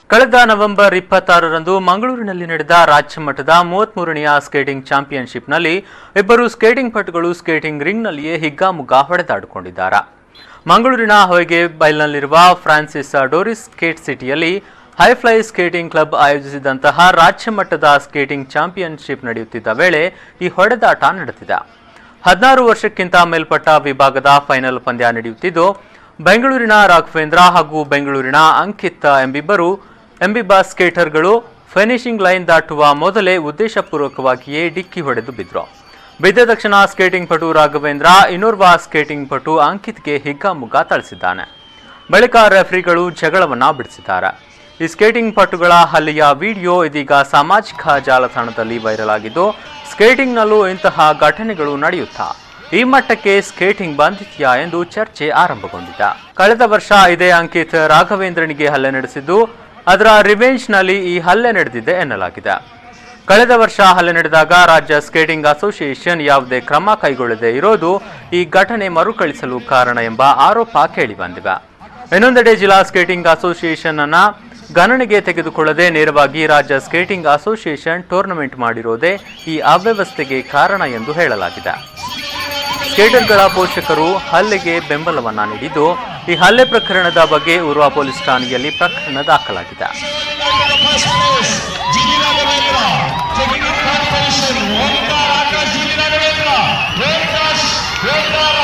ಕಳೆದ ನವೆಂಬರ್ ಇಪ್ಪತ್ತಾರರಂದು ಮಂಗಳೂರಿನಲ್ಲಿ ನಡೆದ ರಾಜ್ಯ ಮಟ್ಟದ ಮೂವತ್ಮೂರನೆಯ ಸ್ಕೇಟಿಂಗ್ ಚಾಂಪಿಯನ್ಶಿಪ್ನಲ್ಲಿ ಇಬ್ಬರು ಸ್ಕೇಟಿಂಗ್ ಪಟುಗಳು ಸ್ಕೇಟಿಂಗ್ ರಿಂಗ್ನಲ್ಲಿಯೇ ಹಿಗ್ಗಾಮುಗ್ಗಾ ಹೊಡೆದಾಡಿಕೊಂಡಿದ್ದಾರೆ ಮಂಗಳೂರಿನ ಹೊಯ್ಗೆ ಬೈಲ್ನಲ್ಲಿರುವ ಫ್ರಾನ್ಸಿಸ್ ಡೋರಿಸ್ ಸ್ಕೇಟ್ ಸಿಟಿಯಲ್ಲಿ ಹೈಫ್ಲೈ ಸ್ಕೇಟಿಂಗ್ ಕ್ಲಬ್ ಆಯೋಜಿಸಿದಂತಹ ರಾಜ್ಯ ಮಟ್ಟದ ಸ್ಕೇಟಿಂಗ್ ಚಾಂಪಿಯನ್ಶಿಪ್ ನಡೆಯುತ್ತಿದ್ದ ವೇಳೆ ಈ ಹೊಡೆದಾಟ ನಡೆದಿದೆ ಹದಿನಾರು ವರ್ಷಕ್ಕಿಂತ ಮೇಲ್ಪಟ್ಟ ವಿಭಾಗದ ಫೈನಲ್ ಪಂದ್ಯ ನಡೆಯುತ್ತಿದ್ದು ಬೆಂಗಳೂರಿನ ರಾಘವೇಂದ್ರ ಹಾಗೂ ಬೆಂಗಳೂರಿನ ಅಂಕಿತ್ ಎಂಬಿಬ್ಬರು ಎಂಬಿಬ್ಬ ಸ್ಕೇಟರ್ಗಳು ಫಿನಿಶಿಂಗ್ ಲೈನ್ ದಾಟುವ ಮೊದಲೇ ಉದ್ದೇಶಪೂರ್ವಕವಾಗಿಯೇ ಡಿಕ್ಕಿ ಹೊಡೆದು ಬಿದ್ರು ಬಿದ್ದ ತಕ್ಷಣ ಸ್ಕೇಟಿಂಗ್ ಪಟು ರಾಘವೇಂದ್ರ ಇನ್ನೋರ್ವ ಸ್ಕೇಟಿಂಗ್ ಪಟು ಅಂಕಿತ್ಗೆ ಹಿಗ್ಗಾಮುಗ್ಗಾ ಥಳಿಸಿದ್ದಾನೆ ಬಳಿಕ ರೆಫರಿಗಳು ಜಗಳವನ್ನ ಬಿಡಿಸಿದ್ದಾರೆ ಈ ಸ್ಕೇಟಿಂಗ್ ಪಟುಗಳ ಹಲ್ಲೆಯ ವಿಡಿಯೋ ಇದೀಗ ಸಾಮಾಜಿಕ ಜಾಲತಾಣದಲ್ಲಿ ವೈರಲ್ ಆಗಿದ್ದು ಸ್ಕೇಟಿಂಗ್ನಲ್ಲೂ ಇಂತಹ ಘಟನೆಗಳು ನಡೆಯುತ್ತಾ ಈ ಮಟ್ಟಕ್ಕೆ ಸ್ಕೇಟಿಂಗ್ ಬಂದಿದೆಯಾ ಎಂದು ಚರ್ಚೆ ಆರಂಭಗೊಂಡಿದೆ ಕಳೆದ ವರ್ಷ ಇದೇ ಅಂಕಿತ್ ರಾಘವೇಂದ್ರನಿಗೆ ಹಲ್ಲೆ ನಡೆಸಿದ್ದು ಅದರ ರಿವೆಂಜ್ನಲ್ಲಿ ಈ ಹಲ್ಲೆ ನಡೆದಿದೆ ಎನ್ನಲಾಗಿದೆ ಕಳೆದ ವರ್ಷ ಹಲ್ಲೆ ನಡೆದಾಗ ರಾಜ್ಯ ಸ್ಕೇಟಿಂಗ್ ಅಸೋಸಿಯೇಷನ್ ಯಾವುದೇ ಕ್ರಮ ಕೈಗೊಳ್ಳದೆ ಇರೋದು ಈ ಘಟನೆ ಮರುಕಳಿಸಲು ಕಾರಣ ಎಂಬ ಆರೋಪ ಕೇಳಿಬಂದಿವೆ ಇನ್ನೊಂದೆಡೆ ಜಿಲ್ಲಾ ಸ್ಕೇಟಿಂಗ್ ಅಸೋಸಿಯೇಷನ್ ಅನ್ನ ಗಣನೆಗೆ ತೆಗೆದುಕೊಳ್ಳದೆ ನೇರವಾಗಿ ರಾಜ್ಯ ಸ್ಕೇಟಿಂಗ್ ಅಸೋಸಿಯೇಷನ್ ಟೂರ್ನಮೆಂಟ್ ಮಾಡಿರೋದೇ ಈ ಅವ್ಯವಸ್ಥೆಗೆ ಕಾರಣ ಎಂದು ಹೇಳಲಾಗಿದೆ ಸ್ಕೇಟರ್ಗಳ ಪೋಷಕರು ಹಲ್ಲೆಗೆ ಬೆಂಬಲವನ್ನ ನೀಡಿದ್ದು ಈ ಹಲ್ಲೆ ಪ್ರಕರಣದ ಬಗ್ಗೆ ಉರ್ವ ಪೊಲೀಸ್ ಠಾಣೆಯಲ್ಲಿ ಪ್ರಕರಣ ದಾಖಲಾಗಿದೆ Jimmy Raghvendra taking in third position. Omkar Akash Jimmy Raghvendra. Prakash Prakash